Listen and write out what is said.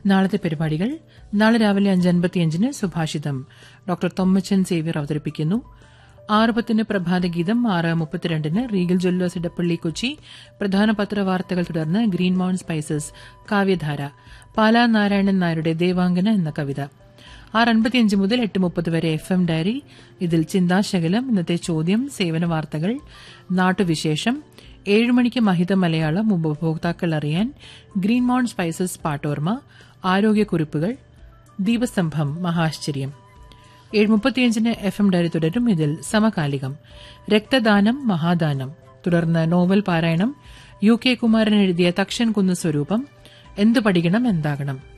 നാളത്തെ പരിപാടികൾ നാളെ രാവിലെ അഞ്ച് അൻപത്തിയഞ്ചിന് സുഭാഷിതം ഡോക്ടർ തൊമ്മച്ചൻ സേവ്യർ അവതരിപ്പിക്കുന്നു ആറ് പത്തിന് പ്രഭാതഗീതം ആറ് മുപ്പത്തിരണ്ടിന് റീഗൽ ജ്വല്ലേഴ്സ് ഇടപ്പള്ളി കൊച്ചി പ്രധാന പത്രവാർത്തകൾ തുടർന്ന് ഗ്രീൻ മൗണ്ട് സ്പൈസസ് കാവ്യധാര പാലാ നാരായണൻ നായരുടെ ദേവാംഗന എന്ന കവിത ആറ് അൻപത്തിയഞ്ച് മുതൽ എട്ട് മുപ്പത് വരെ എഫ് എം ഡയറി ഇതിൽ ചിന്താശകലം ഇന്നത്തെ ചോദ്യം സേവന വാർത്തകൾ നാട്ടുവിശേഷം ഏഴ് മണിക്ക് മഹിത മലയാളം ഉപഭോക്താക്കൾ അറിയാൻ ഗ്രീൻ മൗണ്ട് സ്പൈസസ് പാട്ടോർമ ആരോഗ്യക്കുറിപ്പുകൾ ദീപസ്തംഭം മഹാശ്ചര്യം ഏഴ് മുപ്പത്തിയഞ്ചിന് എഫ് എം ഡയറി തുടരും ഇതിൽ സമകാലികം രക്തദാനം മഹാദാനം തുടർന്ന് നോവൽ പാരായണം യു കെ കുമാരൻ എഴുതിയ തക്ഷൻ കുന്ന് സ്വരൂപം എന്തു പഠിക്കണം എന്താകണം